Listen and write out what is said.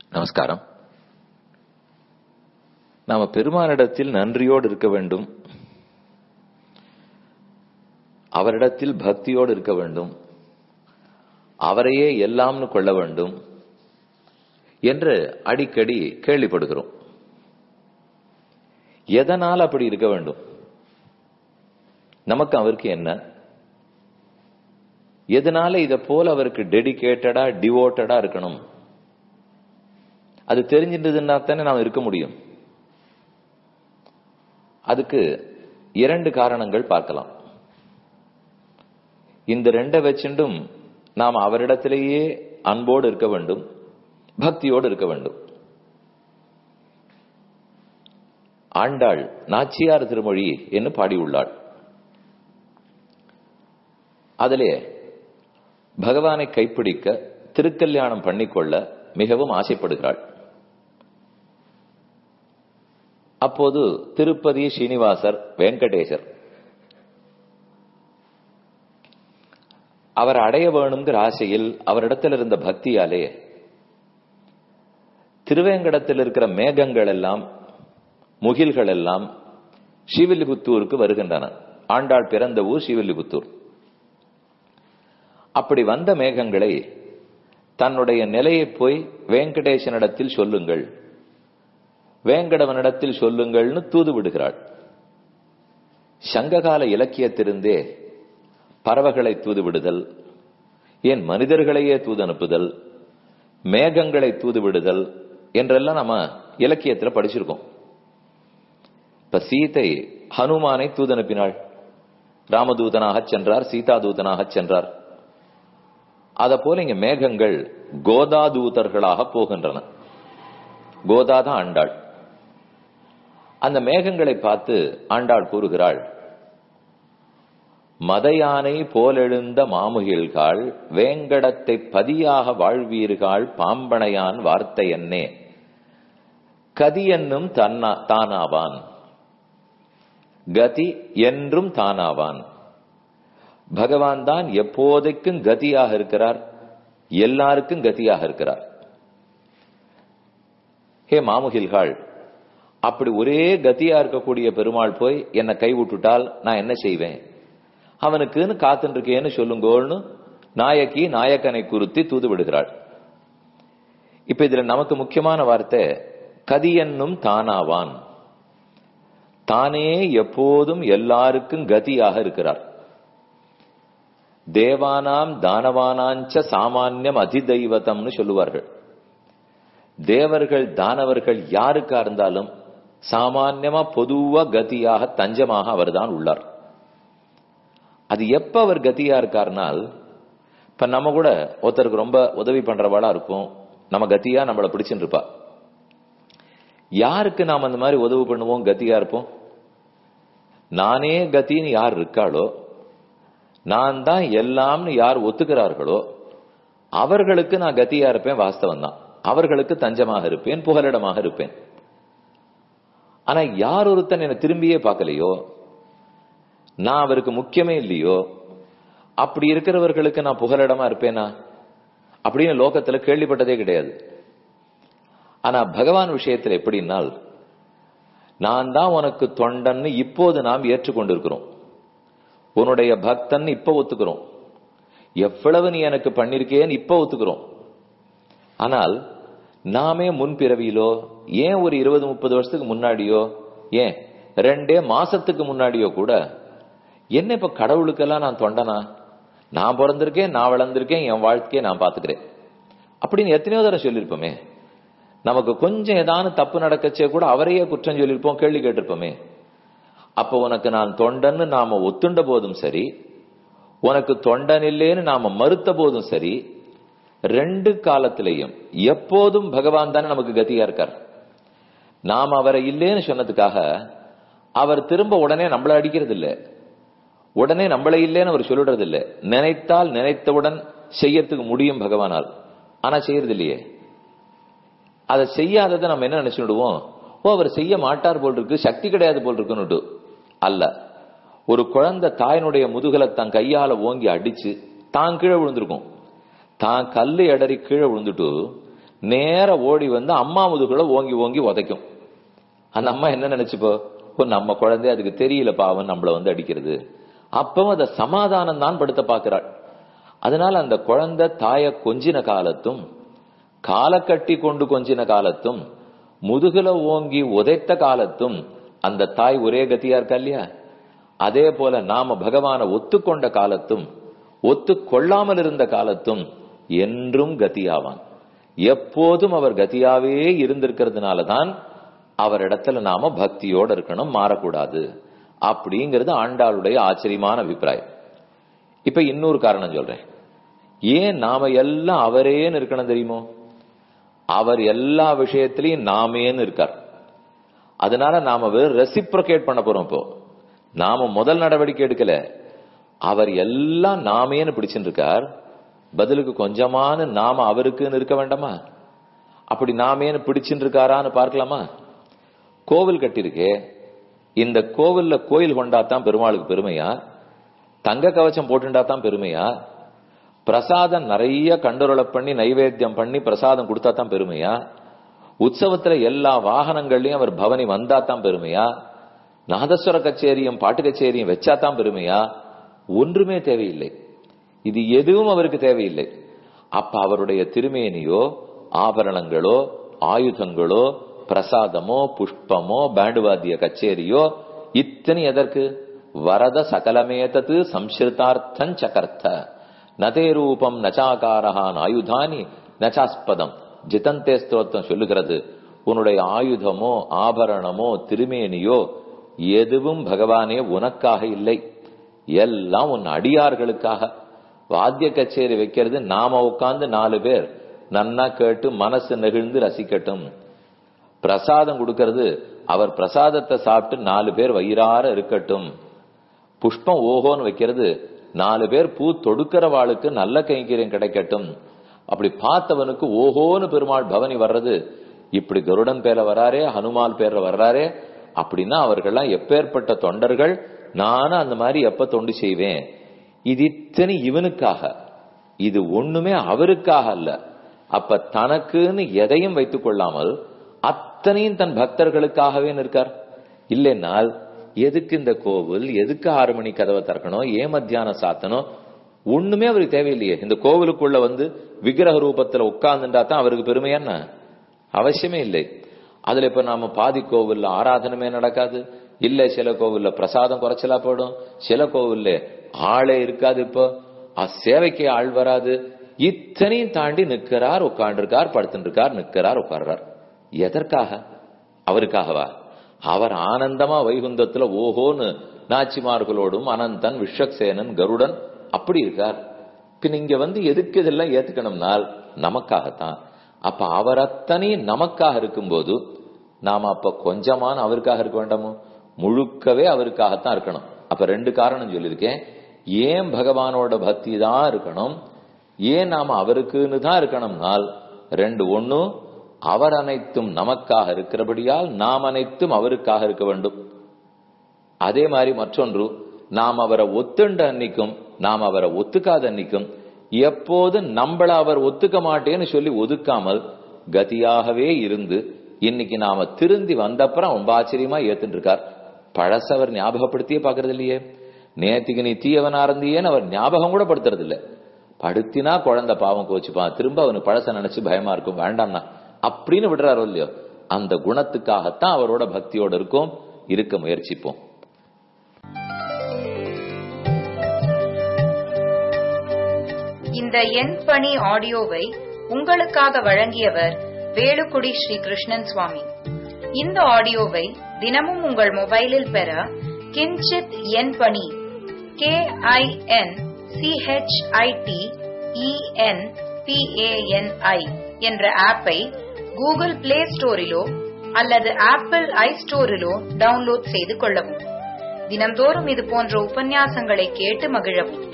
நமஸ்காரம் நாம பெருமானிடத்தில் நன்றியோடு இருக்க வேண்டும் அவரிடத்தில் பக்தியோடு இருக்க வேண்டும் அவரையே எல்லாம்னு கொள்ள வேண்டும் என்று அடிக்கடி கேள்விப்படுகிறோம் எதனால் அப்படி இருக்க வேண்டும் நமக்கு அவருக்கு என்ன எதனால இத போல அவருக்கு டெடிகேட்டடா டிவோட்டடா இருக்கணும் அது தெரிஞ்சின்றதுன்னா தானே நாம் இருக்க முடியும் அதுக்கு இரண்டு காரணங்கள் பார்க்கலாம் இந்த ரெண்டை வச்சுண்டும் நாம் அவரிடத்திலேயே அன்போடு இருக்க வேண்டும் பக்தியோடு இருக்க வேண்டும் ஆண்டாள் நாச்சியார் திருமொழி என்று பாடியுள்ளாள் அதிலே பகவானை கைப்பிடிக்க திருக்கல்யாணம் பண்ணிக்கொள்ள மிகவும் ஆசைப்படுகிறாள் அப்போது திருப்பதி ஸ்ரீனிவாசர் வெங்கடேசர் அவர் அடைய வேணுங்கிற ஆசையில் அவரிடத்தில் இருந்த பக்தியாலே திருவேங்கடத்தில் இருக்கிற மேகங்கள் எல்லாம் முகில்கள் எல்லாம் ஸ்ரீவில்லிபுத்தூருக்கு வருகின்றன ஆண்டாள் பிறந்த ஊர் ஸ்ரீவில்லிபுத்தூர் அப்படி வந்த மேகங்களை தன்னுடைய நிலையை போய் வெங்கடேசனிடத்தில் சொல்லுங்கள் வேங்கடவனிடத்தில் சொல்லுங்கள்னு தூது விடுகிறாள் சங்ககால இலக்கியத்திலிருந்தே பறவைகளை தூது விடுதல் ஏன் மனிதர்களையே தூது அனுப்புதல் மேகங்களை தூது விடுதல் என்றெல்லாம் நம்ம இலக்கியத்தில் படிச்சிருக்கோம் இப்ப சீதை ஹனுமானை தூது அனுப்பினாள் ராமதூதனாக சென்றார் சீதா தூதனாக சென்றார் அத போல இங்க மேகங்கள் கோதாதூதர்களாக போகின்றன கோதாதான் ஆண்டாள் அந்த மேகங்களை பார்த்து ஆண்டாள் கூறுகிறாள் மதையானை போலெழுந்த மாமுகில்காள் வேங்கடத்தை பதியாக வாழ்வீர்கள் பாம்பனையான் வார்த்தை என்னே கதி என்னும் தன்னா தானாவான் கதி என்றும் தானாவான் பகவான் தான் எப்போதைக்கும் கதியாக இருக்கிறார் எல்லாருக்கும் கதியாக இருக்கிறார் ஹே மாமுகில்கள் அப்படி ஒரே கதியா இருக்கக்கூடிய பெருமாள் போய் என்னை கைவிட்டுட்டால் நான் என்ன செய்வேன் அவனுக்குன்னு காத்துட்டு இருக்கேன்னு சொல்லுங்கோன்னு நாயக்கி நாயக்கனை குறித்து தூது விடுகிறாள் இப்ப இதுல நமக்கு முக்கியமான வார்த்தை கதி என்னும் தானாவான் தானே எப்போதும் எல்லாருக்கும் கதியாக இருக்கிறார் தேவானாம் தானவானாஞ்ச சாமானியம் அதிதெய்வதம்னு சொல்லுவார்கள் தேவர்கள் தானவர்கள் யாருக்கா இருந்தாலும் சாமான்யமா பொதுவா கதியாக தஞ்சமாக அவர்தான் உள்ளார் அது எப்ப அவர் கதியா இருக்காருனால் இப்ப நம்ம கூட ஒருத்தருக்கு ரொம்ப உதவி பண்றவாளா இருக்கும் நம்ம கத்தியா நம்மளை பிடிச்சுட்டு இருப்பா யாருக்கு நாம் அந்த மாதிரி உதவி பண்ணுவோம் கத்தியா இருப்போம் நானே கத்தின்னு யார் இருக்காளோ நான் தான் எல்லாம்னு யார் ஒத்துக்கிறார்களோ அவர்களுக்கு நான் கத்தியா இருப்பேன் வாஸ்தவம் தான் அவர்களுக்கு தஞ்சமாக இருப்பேன் புகலிடமாக இருப்பேன் ஆனா யார் ஒருத்தன் என்னை திரும்பியே பார்க்கலையோ நான் அவருக்கு முக்கியமே இல்லையோ அப்படி இருக்கிறவர்களுக்கு நான் புகலிடமா இருப்பேனா அப்படின்னு லோகத்துல கேள்விப்பட்டதே கிடையாது ஆனா பகவான் விஷயத்துல எப்படின்னால் நான் தான் உனக்கு தொண்டன்னு இப்போது நாம் ஏற்றுக்கொண்டிருக்கிறோம் உன்னுடைய பக்தன் இப்ப ஒத்துக்கிறோம் எவ்வளவு நீ எனக்கு பண்ணிருக்கேன்னு இப்ப ஒத்துக்கிறோம் ஆனால் நாமே முன்பிறவியிலோ ஏன் ஒரு இருபது முப்பது வருஷத்துக்கு முன்னாடியோ ஏன் ரெண்டே மாசத்துக்கு முன்னாடியோ கூட என்ன இப்ப கடவுளுக்கெல்லாம் நான் தொண்டனா நான் பிறந்திருக்கேன் நான் வளர்ந்திருக்கேன் என் வாழ்க்கையை நான் பாத்துக்கிறேன் அப்படின்னு எத்தனையோ தடவை சொல்லியிருப்போமே நமக்கு கொஞ்சம் ஏதானு தப்பு நடக்கச்சே கூட அவரையே குற்றம் சொல்லியிருப்போம் கேள்வி கேட்டிருப்போமே அப்ப உனக்கு நான் தொண்டன்னு நாம ஒத்துண்ட போதும் சரி உனக்கு தொண்டன் இல்லேன்னு நாம மறுத்த போதும் சரி ரெண்டு காலத்திலையும் எப்போதும் பகவான் தானே நமக்கு கத்தியா இருக்கார் நாம் அவரை இல்லேன்னு சொன்னதுக்காக அவர் திரும்ப உடனே நம்மள அடிக்கிறது இல்ல உடனே நம்மளை இல்லேன்னு அவர் சொல்லிடுறது இல்ல நினைத்தால் நினைத்தவுடன் செய்யறதுக்கு முடியும் பகவானால் ஆனா செய்யறது இல்லையே அதை செய்யாததை நம்ம என்ன நினைச்சுடுவோம் ஓ அவர் செய்ய மாட்டார் போல் இருக்கு சக்தி கிடையாது போல் இருக்குன்னு அல்ல ஒரு குழந்தை தாயினுடைய முதுகலை தன் கையால ஓங்கி அடிச்சு தான் கீழே விழுந்திருக்கும் தான் கல்லு எடறி கீழே விழுந்துட்டு நேர ஓடி வந்து அம்மா முதுகுல ஓங்கி ஓங்கி உதைக்கும் அந்த அம்மா என்ன நினைச்சுப்போ ஓ நம்ம குழந்தை அதுக்கு தெரியல பாவம் நம்மள வந்து அடிக்கிறது அப்பவும் அதை சமாதானம் தான் படுத்த பாக்குறாள் அதனால அந்த குழந்தை தாய கொஞ்சின காலத்தும் கால கட்டி கொண்டு கொஞ்சின காலத்தும் முதுகுல ஓங்கி உதைத்த காலத்தும் அந்த தாய் ஒரே கதியா இருக்கா இல்லையா அதே போல நாம பகவான ஒத்துக்கொண்ட காலத்தும் ஒத்து கொள்ளாமல் இருந்த காலத்தும் என்றும் கதியாவான் எப்போதும் அவர் கதியாவே இருந்திருக்கிறதுனாலதான் அவரிடத்துல நாம பக்தியோட இருக்கணும் மாறக்கூடாது அப்படிங்கிறது ஆண்டாளுடைய ஆச்சரியமான அபிப்பிராயம் இப்ப இன்னொரு காரணம் சொல்றேன் ஏன் நாம எல்லாம் அவரேன்னு இருக்கணும் தெரியுமோ அவர் எல்லா விஷயத்திலையும் நாமேன்னு இருக்கார் அதனால நாம வெறும் ரெசிப்ரோகேட் பண்ண போறோம் இப்போ நாம முதல் நடவடிக்கை எடுக்கல அவர் எல்லாம் நாமேன்னு பிடிச்சுட்டு இருக்கார் பதிலுக்கு கொஞ்சமான நாம அவருக்குன்னு இருக்க வேண்டாமா அப்படி நாமேன்னு பிடிச்சுட்டு இருக்காரான்னு பார்க்கலாமா கோவில் கட்டிருக்கே இந்த கோவில்ல கோயில் கொண்டாத்தான் பெருமாளுக்கு பெருமையா தங்க கவச்சம் போட்டுண்டா தான் பெருமையா பிரசாதம் நிறைய கண்டுரள பண்ணி நைவேத்தியம் பண்ணி பிரசாதம் கொடுத்தா தான் பெருமையா உற்சவத்துல எல்லா வாகனங்கள்லயும் அவர் பவனி வந்தா தான் பெருமையா நாதஸ்வர கச்சேரியும் பாட்டு கச்சேரியும் வச்சா தான் பெருமையா ஒன்றுமே தேவையில்லை இது எதுவும் அவருக்கு தேவையில்லை அப்ப அவருடைய திருமேனியோ ஆபரணங்களோ ஆயுதங்களோ பிரசாதமோ புஷ்பமோ பேண்டுவாத்திய கச்சேரியோ இத்தனை எதற்கு வரத சகலமேதத்து சம்ஸ்கிருதார்த்தம் சகர்த்த நதே ரூபம் நச்சாகாரஹான் ஆயுதானி நச்சாஸ்பதம் ஜிதந்தே ஸ்தோத்திரம் சொல்லுகிறது உன்னுடைய ஆயுதமோ ஆபரணமோ திருமேனியோ எதுவும் பகவானே உனக்காக இல்லை எல்லாம் உன் அடியார்களுக்காக வாத்திய கச்சேரி வைக்கிறது நாம உட்கார்ந்து நாலு பேர் நன்னா கேட்டு மனசு நெகிழ்ந்து ரசிக்கட்டும் பிரசாதம் கொடுக்கறது அவர் பிரசாதத்தை சாப்பிட்டு நாலு பேர் வயிறார இருக்கட்டும் புஷ்பம் ஓஹோன்னு வைக்கிறது நாலு பேர் பூ தொடுக்கிறவாளுக்கு நல்ல கைங்கரியம் கிடைக்கட்டும் அப்படி பார்த்தவனுக்கு ஓஹோன்னு பெருமாள் பவனி வர்றது இப்படி கருடன் பேர வராரே ஹனுமால் பேர்ல வர்றாரே அப்படின்னா அவர்கள்லாம் எப்பேற்பட்ட தொண்டர்கள் நானும் அந்த மாதிரி எப்ப தொண்டு செய்வேன் இது இத்தனை இவனுக்காக இது ஒண்ணுமே அவருக்காக அல்ல அப்ப தனக்குன்னு எதையும் வைத்துக் கொள்ளாமல் அத்தனையும் தன் பக்தர்களுக்காகவே நிற்கார் இல்லைன்னால் எதுக்கு இந்த கோவில் எதுக்கு ஆறு மணி கதவை திறக்கணும் ஏன் மத்தியானம் சாத்தணும் ஒண்ணுமே அவருக்கு தேவையில்லையே இந்த கோவிலுக்குள்ள வந்து விக்கிரக ரூபத்துல உட்கார்ந்துட்டா தான் அவருக்கு பெருமை என்ன அவசியமே இல்லை அதுல இப்ப நாம பாதி கோவில்ல ஆராதனமே நடக்காது இல்ல சில கோவில்ல பிரசாதம் குறைச்சலா போயிடும் சில கோவில்ல ஆளே இருக்காது இப்போ சேவைக்கு ஆள் வராது இத்தனையும் தாண்டி நிக்கிறார் உட்காண்டிருக்கார் படுத்துட்டு இருக்கார் நிக்கிறார் உட்கார்றார் எதற்காக அவருக்காகவா அவர் ஆனந்தமா வைகுந்தத்துல ஓஹோன்னு நாச்சிமார்களோடும் அனந்தன் விஸ்வக்சேனன் கருடன் அப்படி இருக்கார் பின் இங்க வந்து எதுக்கு இதெல்லாம் ஏத்துக்கணும்னால் நமக்காகத்தான் அப்ப அவர் அத்தனை நமக்காக இருக்கும்போது நாம அப்ப கொஞ்சமான அவருக்காக இருக்க வேண்டாமோ முழுக்கவே அவருக்காகத்தான் இருக்கணும் அப்ப ரெண்டு காரணம் சொல்லியிருக்கேன் ஏன் பகவானோட பக்தி தான் இருக்கணும் ஏன் நாம அவருக்குன்னு தான் இருக்கணும்னால் ரெண்டு ஒண்ணு அவர் அனைத்தும் நமக்காக இருக்கிறபடியால் நாம் அனைத்தும் அவருக்காக இருக்க வேண்டும் அதே மாதிரி மற்றொன்று நாம் அவரை ஒத்துண்ட அன்னைக்கும் நாம் அவரை ஒத்துக்காத அன்னைக்கும் எப்போது நம்மள அவர் ஒத்துக்க மாட்டேன்னு சொல்லி ஒதுக்காமல் கதியாகவே இருந்து இன்னைக்கு நாம திருந்தி வந்தப்புறம் ரொம்ப ஆச்சரியமா ஏத்துட்டு இருக்கார் பழசவர் ஞாபகப்படுத்தியே பாக்குறது இல்லையே நேத்திக்கு நீ தீயவனா இருந்தியேன்னு அவர் ஞாபகம் கூட படுத்துறது இல்ல படுத்தினா குழந்தை பாவம் கோச்சுப்பான் திரும்ப அவனுக்கு பழச நினைச்சு பயமா இருக்கும் வேண்டாம்னா அப்படின்னு விடுறாரோ இல்லையோ அந்த குணத்துக்காகத்தான் அவரோட பக்தியோட இருக்கும் இருக்க முயற்சிப்போம் இந்த எண் பணி ஆடியோவை உங்களுக்காக வழங்கியவர் வேலுக்குடி ஸ்ரீ கிருஷ்ணன் சுவாமி இந்த ஆடியோவை தினமும் உங்கள் மொபைலில் பெற கிஞ்சித் எண் பணி கே ஐ என் சிஹெச்ஐடி இஎன் பிஏஎன்ஐ என்ற ஆப்பை கூகுள் பிளே ஸ்டோரிலோ அல்லது ஆப்பிள் ஐ ஸ்டோரிலோ டவுன்லோட் செய்து கொள்ளவும் தினம்தோறும் இது போன்ற உபன்யாசங்களை கேட்டு மகிழவும்